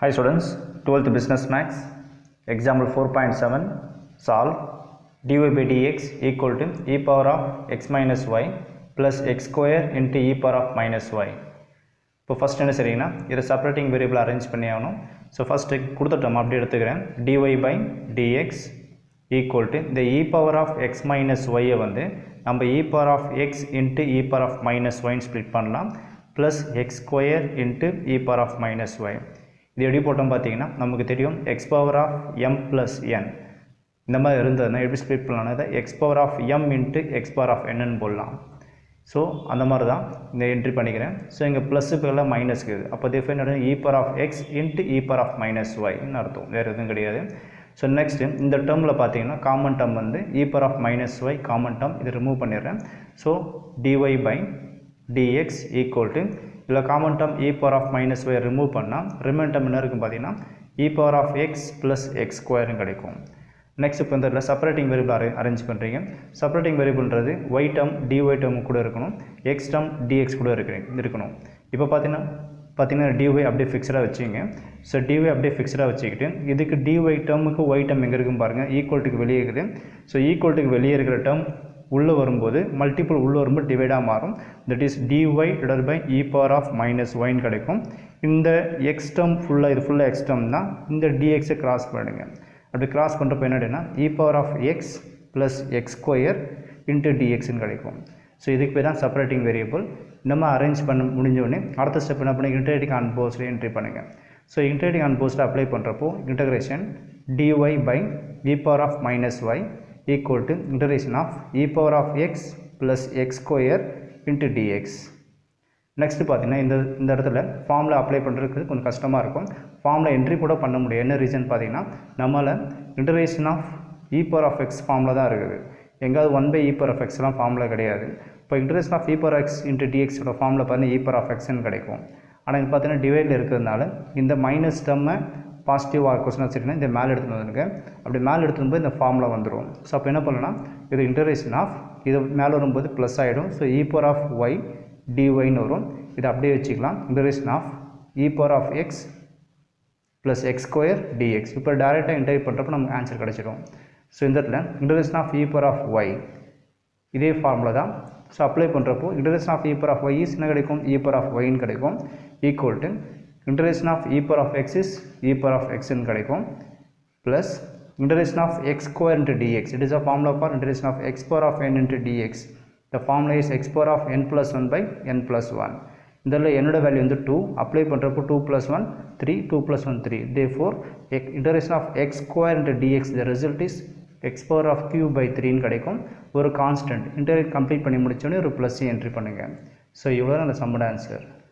Hi students, 12th Business Max, example 4.7, solve dy by dx equal to e power of x minus y plus x square into e power of minus y. இப்போ first என்ன சரிங்கன்னா இதை separating variable arrange பண்ணி ஆகணும் so first கொடுத்துட்டோம் அப்படி எடுத்துக்கிறேன் dy by dx equal to இந்த e power of x minus ஒய்யை வந்து நம்ம e power of x into e power of minus ஒய்ன்னு ஸ்ப்ளிட் பண்ணலாம் plus x square into e power of minus y இது எப்படி போட்டோம் பார்த்தீங்கன்னா நமக்கு தெரியும் x power of m plus n இந்த மாதிரி இருந்ததுன்னா எப்படி ஸ்ப்ளிட் பண்ணலாம்னா இதை x power of m into x power of என்னன்னு போடலாம் ஸோ அந்த மாதிரி தான் இந்த என்ட்ரி பண்ணிக்கிறேன் ஸோ இங்கே ப்ளஸ்ஸுக்கு எல்லாம் மைனஸ்க்கு இது அப்போ define e power of x into e power of minus ஒய்னு அர்த்தம் வேறு எதுவும் கிடையாது ஸோ நெக்ஸ்ட்டு இந்த டேர்மில் பார்த்தீங்கன்னா காமன் டேர்ம் வந்து e power of minus y common term இது ரிமூவ் பண்ணிடுறேன் so d y by d x equal to இதில் common term e power of minus y remove பண்ணால் ரிமைன் டேர்ம் என்ன இருக்கும் பார்த்தீங்கன்னா e power of x plus x ஸ்கொயரும் கிடைக்கும் நெக்ஸ்ட் இப்போ இந்த இதில் செப்பரேட்டிங் வேரியபிள் அரே அரேஞ்ச் பண்ணுறீங்க செப்பரேட்டிங் வேரியபிள்ன்றது ஒய் டேர்ம் டிஒய் டேர்ம் கூட இருக்கணும் எக்ஸ் டேர்ம் டிஎக்ஸ் கூட இருக்கு இருக்கணும் இப்போ பார்த்தீங்கன்னா பார்த்தீங்கன்னா டிஒய் அப்படியே ஃபிக்ஸடாக வச்சுங்க ஸோ டிஒய் அப்படியே ஃபிக்ஸடாக வச்சுக்கிட்டு இதுக்கு டிஒய் டேர்முக்கு ஒய் டேர்ம் எங்கே இருக்கும் பாருங்கள் ஈக்குவல்ட்டுக்கு வெளியே இருக்குது ஸோ ஈக்குவல்ட்டுக்கு வெளியே இருக்கிற டேர்ம் உள்ளே வரும்போது மல்டிபிள் உள்ளே வரும்போது டிவைடாக மாறும் that is d y divide by e power of minus ஒய்ன்னு கிடைக்கும் இந்த எக்ஸ் டேர்ம் ஃபுல்லாக இது ஃபுல்லாக எக்ஸ் டேர்ம் தான் இந்த டிஎக்ஸை கிராஸ் பண்ணுங்கள் அப்படி கிராஸ் பண்ணுறப்ப என்னடினா e power of x plus x square into டிஎக்ஸ்னு கிடைக்கும் ஸோ இதுக்கு பேர் தான் செப்பரேட்டிங் வேரியபிள் நம்ம அரேஞ்ச் பண்ண முடிஞ்சோடனே அடுத்த ஸ்டெப் என்ன பண்ணி இன்டர்டிங் ஆன் போஸ்டில் என்ட்ரி பண்ணுங்கள் ஸோ இன்டர்டிங் ஆன் போஸ்ட்டில் அப்ளை பண்ணுறப்போ integration d y by e power of minus y equal to integration of e power of x plus x square into d x next பார்த்தீங்கன்னா இந்த இந்த இடத்துல ஃபார்மில் அப்ளை பண்ணுறதுக்கு கொஞ்சம் கஷ்டமாக இருக்கும் ஃபார்மில் என்ட்ரி கூட பண்ண முடியும் என்ன ரீசன் பார்த்தீங்கன்னா நம்மளால் integration of e power of x ஃபார்மில் தான் இருக்குது எங்காவது one by e power of எக்ஸ்லாம் ஃபார்மில் கிடையாது இப்போ integration of e power x into டிஎக்ஸோட ஃபார்மில் பார்த்தீங்கன்னா இ பவர் ஆஃப் எக்ஸ்னு கிடைக்கும் ஆனால் இங்கே பார்த்தீங்கன்னா டிவைடில் இருக்கிறதுனால இந்த மைனஸ் டம்மை பாசிட்டிவாக கொஸ்டின் வச்சுருக்கேன் இந்த மேலே எடுத்துகிட்டு வந்துருங்க அப்படி மேலே எடுத்துகிட்டு போய் இந்த ஃபார்மில் வந்துடும் ஸோ அப்போ என்ன பண்ணலாம் இது இன்டரேஷன் ஆஃப் இது மேலே வரும்போது ப்ளஸ் ஆகிடும் so e power of y டிஒய்னு வரும் இதை அப்படியே வச்சுக்கலாம் integration of e power of x plus x square d x இப்போ டேரெக்டாக இன்டர்வியூ பண்ணுறப்ப நமக்கு ஆன்சர் கிடச்சிடும் ஸோ இந்த இடத்துல integration of e power of y இதே ஃபார்முலா தான் ஸோ அப்ளை பண்ணுறப்போ integration of e power of y is என்ன கிடைக்கும் இ பவர் ஆஃப் ஒய்ன்னு கிடைக்கும் equal to integration of e power of x is e power of எக்ஸ்ன்னு கிடைக்கும் plus integration of x square into dx it is a formula for integration of x power of n into dx the formula is x power of n plus 1 by n plus 1 இதில் என்னோட value வந்து two apply பண்ணுறப்போ two plus one three two plus one three தே four எக் integration of x square into d x the result is x power of q by த்ரீன்னு கிடைக்கும் ஒரு constant interview complete பண்ணி முடிச்சோடனே ஒரு ப்ளஸ் என்ட்ரி பண்ணுங்கள் ஸோ இவ்வளோ அந்த சம்மோட ஆன்சர்